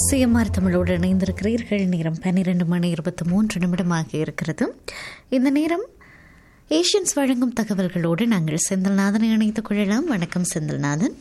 CMR தமிழோடு இணைந்திருக்கிறீர்கள் நேரம் பன்னிரண்டு மணி இருபத்தி மூன்று நிமிடமாக இருக்கிறது இந்த நேரம் ஏஷியன்ஸ் வழங்கும் தகவல்களோடு நாங்கள் செந்தில்நாதனை இணைத்துக் கொள்ளலாம் வணக்கம் செந்தில்நாதன்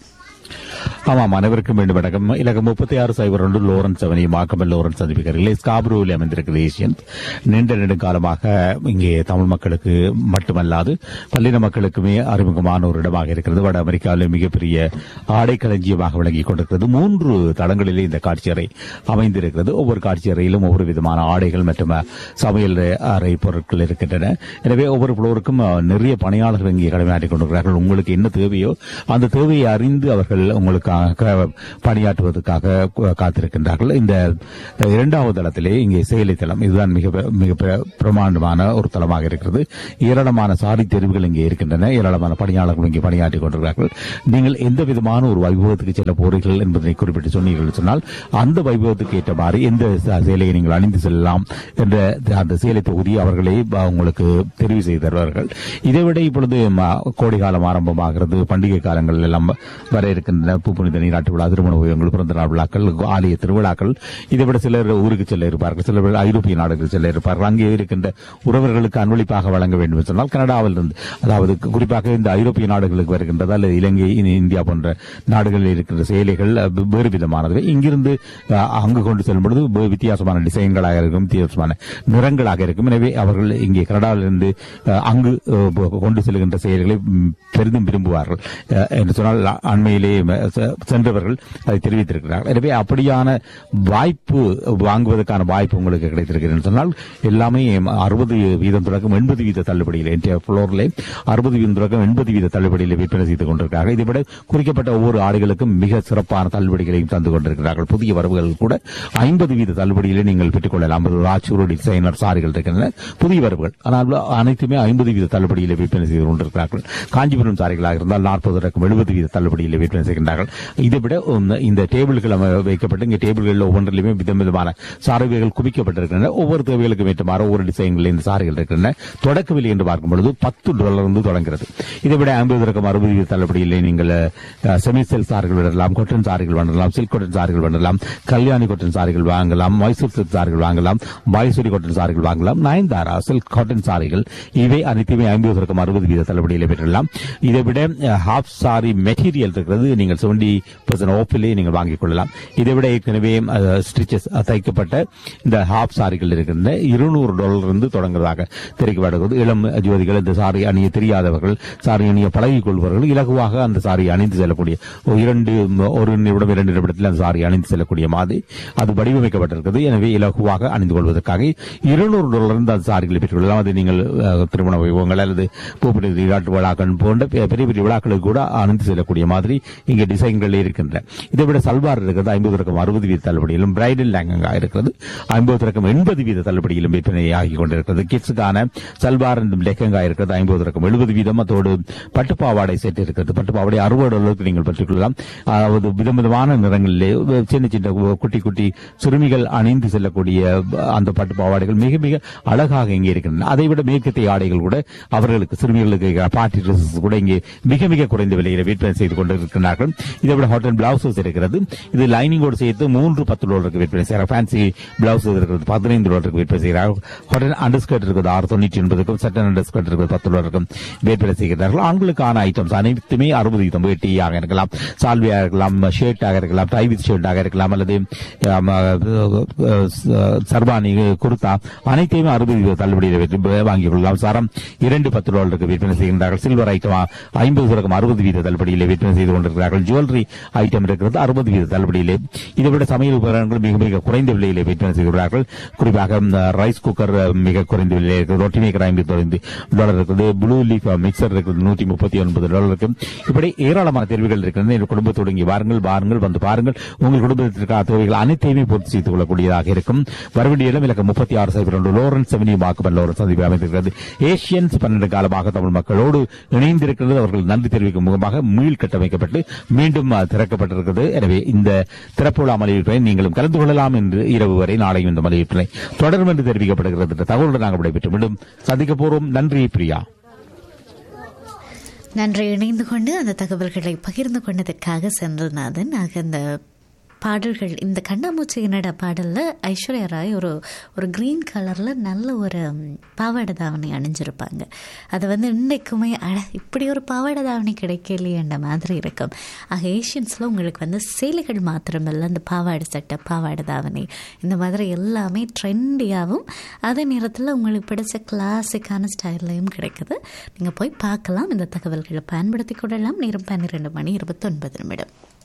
ஆமாம் அனைவருக்கும் மீண்டும் வணக்கம் இலக்கம் முப்பத்தி ஆறு சைபர் ஒன்று லோரன்ஸ் அவனி மாக்கமல் லோரன்ஸ் சந்திப்பிக்கிறீர்கள் ஸ்காப்ரூவில் அமைந்திருக்கிறது ஏசியன் நீண்ட நெடுங்காலமாக இங்கே தமிழ் மக்களுக்கு மட்டுமல்லாது பல்லின மக்களுக்குமே அறிமுகமான ஒரு இடமாக இருக்கிறது வட அமெரிக்காவில் மிகப்பெரிய ஆடை களஞ்சியமாக விளங்கிக் கொண்டிருக்கிறது மூன்று தளங்களிலே இந்த காட்சியறை அமைந்திருக்கிறது ஒவ்வொரு காட்சியறையிலும் ஒவ்வொரு விதமான ஆடைகள் மற்றும் சமையல் அறை பொருட்கள் இருக்கின்றன எனவே ஒவ்வொரு புலோருக்கும் நிறைய பணியாளர்கள் இங்கே கடமையாற்றிக் கொண்டிருக்கிறார்கள் உங்களுக்கு என்ன தேவையோ அந்த தேவையை அறிந்து அவர்கள் உங்களுக்காக பணியாற்றுவதற்காக காத்திருக்கின்றார்கள் இந்த இரண்டாவது தளத்திலே இங்கே செயலி தளம் இதுதான் மிக மிக பிரமாண்டமான ஒரு தளமாக இருக்கிறது ஏராளமான சாரி தெரிவுகள் இங்கே இருக்கின்றன ஏராளமான பணியாளர்கள் இங்கே பணியாற்றிக் கொண்டிருக்கிறார்கள் நீங்கள் எந்த விதமான ஒரு வைபவத்துக்கு செல்ல போறீர்கள் என்பதை குறிப்பிட்டு சொன்னீர்கள் சொன்னால் அந்த வைபவத்துக்கு ஏற்ற மாதிரி எந்த சேலையை நீங்கள் அணிந்து செல்லலாம் என்ற அந்த சேலை தொகுதி அவர்களே உங்களுக்கு தெரிவு செய்து தருவார்கள் இதைவிட இப்பொழுது கோடைகாலம் ஆரம்பமாகிறது பண்டிகை காலங்கள் எல்லாம் வர இருக்கின்றன பூ புனித நீராட்டு விழா திருமண ஓவியங்கள் பிறந்த நாள் விழாக்கள் ஆலய திருவிழாக்கள் இதைவிட சிலர் ஊருக்கு செல்ல இருப்பார்கள் சிலர் ஐரோப்பிய நாடுகள் செல்ல இருப்பார்கள் அங்கே இருக்கின்ற உறவர்களுக்கு அன்பளிப்பாக வழங்க வேண்டும் என்று சொன்னால் கனடாவில் இருந்து அதாவது குறிப்பாக இந்த ஐரோப்பிய நாடுகளுக்கு வருகின்றது அல்லது இலங்கை இந்தியா போன்ற நாடுகளில் இருக்கின்ற செயலிகள் வேறு விதமானது இங்கிருந்து அங்கு கொண்டு செல்லும் பொழுது வித்தியாசமான டிசைன்களாக இருக்கும் வித்தியாசமான நிறங்களாக இருக்கும் எனவே அவர்கள் இங்கே கனடாவில் இருந்து அங்கு கொண்டு செல்கின்ற செயல்களை பெரிதும் விரும்புவார்கள் என்று சொன்னால் அண்மையிலே சென்றவர்கள் அதை தெரிவித்திருக்கிறார்கள் எனவே அப்படியான வாய்ப்பு வாங்குவதற்கான வாய்ப்பு உங்களுக்கு கிடைத்திருக்கிறது சொன்னால் எல்லாமே அறுபது வீதம் தொடக்கம் எண்பது வீத தள்ளுபடியில் என்ற புளோரில் அறுபது வீதம் தொடக்கம் எண்பது வீத தள்ளுபடியில் விற்பனை செய்து கொண்டிருக்கிறார்கள் இதைவிட குறிக்கப்பட்ட ஒவ்வொரு ஆடுகளுக்கும் மிக சிறப்பான தள்ளுபடிகளையும் தந்து கொண்டிருக்கிறார்கள் புதிய வரவுகள் கூட ஐம்பது வீத தள்ளுபடியிலே நீங்கள் பெற்றுக் கொள்ளலாம் ராச்சூர் டிசைனர் சாரிகள் இருக்கின்றன புதிய வரவுகள் ஆனால் அனைத்துமே ஐம்பது வீத தள்ளுபடியில் விற்பனை செய்து கொண்டிருக்கிறார்கள் காஞ்சிபுரம் சாரிகளாக இருந்தால் நாற்பது தொடக்கம் எழுபது வீத தள்ளுபடியில் விற்பனை செய்கின்றார்கள் இதை விட இந்த டேபிள்கள் வைக்கப்பட்டு இங்கே டேபிள்களில் ஒவ்வொன்றிலுமே விதம் விதமான சாரவிகள் குவிக்கப்பட்டிருக்கின்றன ஒவ்வொரு தேவைகளுக்கும் ஏற்றமாறு ஒவ்வொரு டிசைன்களில் இந்த சாரிகள் இருக்கின்றன தொடக்க விலை என்று பார்க்கும் பொழுது பத்து டாலர் வந்து தொடங்குகிறது இதை விட ஐம்பது தொடக்கம் அறுபது வீத தள்ளுபடியில் நீங்கள் செமிசெல் சாரிகள் விடலாம் கொட்டன் சாரிகள் வாங்கலாம் சில்க் கொட்டன் சாரிகள் வாங்கலாம் கல்யாணி கொட்டன் சாரிகள் வாங்கலாம் மைசூர் சில்க் சாரிகள் வாங்கலாம் பாயசூரி கொட்டன் சாரிகள் வாங்கலாம் நயன்தாரா சில்க் காட்டன் சாரிகள் இவை அனைத்துமே ஐம்பது தொடக்கம் அறுபது வீத தள்ளுபடியில் பெற்றலாம் இதை விட ஹாஃப் சாரி மெட்டீரியல் இருக்கிறது நீங்கள் செவன்டி பர்சன்ட் ஆஃபிலே நீங்கள் வாங்கிக் கொள்ளலாம் இதை விட ஏற்கனவே ஸ்டிச்சஸ் தைக்கப்பட்ட இந்த ஹாஃப் சாரிகள் இருக்கின்ற இருநூறு டாலர் இருந்து தொடங்குவதாக தெரிவிக்கப்படுகிறது இளம் ஜோதிகள் இந்த சாரி அணிய தெரியாதவர்கள் சாரி அணிய பழகிக் கொள்பவர்கள் இலகுவாக அந்த சாரி அணிந்து செல்லக்கூடிய இரண்டு ஒரு நிமிடம் இரண்டு நிமிடத்தில் அந்த சாரி அணிந்து செல்லக்கூடிய மாதிரி அது வடிவமைக்கப்பட்டிருக்கிறது எனவே இலகுவாக அணிந்து கொள்வதற்காக இருநூறு டாலர் இருந்து அந்த சாரிகளை பெற்றுக்கொள்ளலாம் அது நீங்கள் திருமண வைபவங்கள் அல்லது பூப்பிடி விளையாட்டு விழாக்கள் போன்ற பெரிய பெரிய விழாக்களுக்கு கூட அணிந்து செல்லக்கூடிய மாதிரி இங்கே டிசைன்கள் இருக்கின்றன இதை விட சல்வார் இருக்கிறது ஐம்பது ரகம் அறுபது வீத தள்ளுபடியிலும் பிரைடல் லேங்கங்கா இருக்கிறது ஐம்பது ரகம் எண்பது வீத தள்ளுபடியிலும் விற்பனை ஆகி கொண்டிருக்கிறது கிட்ஸுக்கான சல்வார் என்றும் லெக்கங்கா இருக்கிறது ஐம்பது ரகம் எழுபது வீதம் அதோடு பட்டுப்பாவாடை செட் இருக்கிறது பட்டுப்பாவாடை அறுபது அளவுக்கு நீங்கள் பெற்றுக்கொள்ளலாம் அதாவது விதம் விதமான நிறங்களிலே சின்ன சின்ன குட்டி குட்டி சிறுமிகள் அணிந்து செல்லக்கூடிய அந்த பட்டு பாவாடைகள் மிக மிக அழகாக இங்கே இருக்கின்றன அதை விட மேற்கத்திய ஆடைகள் கூட அவர்களுக்கு சிறுமிகளுக்கு பார்ட்டி ட்ரெஸ்ஸஸ் கூட இங்கே மிக மிக குறைந்த விலையில் விற்பனை செய்து கொண்டிருக்கிறார்கள் இதை விட ஹாட்டன் பிளவுசஸ் இருக்கிறது இது லைனிங்கோடு சேர்த்து மூன்று பத்து டாலருக்கு விற்பனை செய்கிறார் ஃபேன்சி பிளவுஸ் இருக்கிறது பதினைந்து டாலருக்கு விற்பனை செய்கிறார் ஹாட்டன் அண்டர்ஸ்கர்ட் இருக்கிறது ஆறு தொண்ணூற்றி ஒன்பதுக்கும் சட்டன் அண்டர்ஸ்கர்ட் இருக்கிறது பத்து டாலருக்கும் விற்பனை செய்கிறார்கள் ஆண்களுக்கான ஐட்டம்ஸ் அனைத்துமே அறுபது வீதம் வேட்டியாக இருக்கலாம் சால்வியாக இருக்கலாம் ஷர்ட்டாக இருக்கலாம் டை வித் ஷர்ட்டாக இருக்கலாம் அல்லது சர்பானி குர்தா அனைத்தையுமே அறுபது வீத தள்ளுபடியில் வாங்கிக் கொள்ளலாம் சரம் இரண்டு பத்து டாலருக்கு விற்பனை செய்கின்றார்கள் சில்வர் ஐட்டம் ஐம்பது தொடக்கம் அறுபது வீத தள்ளுபடியிலே விற்பனை செய்து கொண்டிருக்கிறார்கள் ஜுவல்லரி ஐட்டம் இருக்கிறது அறுபது வீத தள்ளுபடியிலே இதைவிட சமையல் உபகரணங்கள் மிக மிக குறைந்த விலையிலே விற்பனை செய்கிறார்கள் குறிப்பாக ரைஸ் குக்கர் மிக குறைந்த விலையிலே இருக்கிறது ரொட்டி மேக்கர் ஐம்பது ஐந்து டாலர் இருக்குது ப்ளூ லீஃப் மிக்சர் இருக்குது நூற்றி முப்பத்தி ஒன்பது டாலருக்கு இப்படி ஏராளமான தேர்வுகள் இருக்கிறது என் குடும்பத்தோடு இங்கே வாருங்கள் வாருங்கள் வந்து பாருங்கள் உங்கள் குடும்பத்திற்கான தேவைகள் அனைத்தையுமே பூர்த்தி செய்து கொள்ளக்கூடியதாக இருக்கும் வரவேண்டிய இடம் இலக்கம் முப்பத்தி ஆறு சைபர் ஒன்று லோரன்ஸ் செவனி வாக்குப்பல் லோரன்ஸ் சந்திப்பு அமைந்திருக்கிறது ஏசியன்ஸ் பன்னெண்டு காலமாக தமிழ் மக்களோடு இணைந்திருக்கிறது அவர்கள் நன்றி தெரிவிக்கும் முகமாக மீள் கட்டமைக்கப்பட்டு மீண்டும் திறக்கப்பட்டிருக்கிறது எனவே இந்த திறப்பு விழா மலையீட்டை நீங்களும் கலந்து கொள்ளலாம் என்று இரவு வரை நாளையும் இந்த மலையீட்டை தொடரும் என்று தெரிவிக்கப்படுகிறது என்ற தகவலுடன் நாங்கள் விடைபெற்று மீண்டும் சந்திக்க போறோம் நன்றி பிரியா நன்றி இணைந்து கொண்டு அந்த தகவல்களை பகிர்ந்து கொண்டதற்காக செந்தில்நாதன் ஆக அந்த பாடல்கள் இந்த கண்ணாமூச்சி என்னடா பாடலில் ஐஸ்வர்யா ராய் ஒரு ஒரு க்ரீன் கலரில் நல்ல ஒரு ம், பாவாடை தாவணி அணிஞ்சிருப்பாங்க அது வந்து இன்றைக்குமே அட இப்படி ஒரு பாவாடை தாவணி கிடைக்கலையேன்ற மாதிரி இருக்கும் ஆக ஏஷியன்ஸில் உங்களுக்கு வந்து சேலைகள் மாத்திரமல்ல அந்த பாவாடை சட்டை பாவாடை தாவணி இந்த மாதிரி எல்லாமே ட்ரெண்டியாகவும் அதே நேரத்தில் உங்களுக்கு பிடிச்ச கிளாசிக்கான ஸ்டைல்லையும் கிடைக்குது நீங்கள் போய் பார்க்கலாம் இந்த தகவல்களை பயன்படுத்தி கொள்ளலாம் நேரம் பன்னிரெண்டு மணி இருபத்தொன்பது நிமிடம்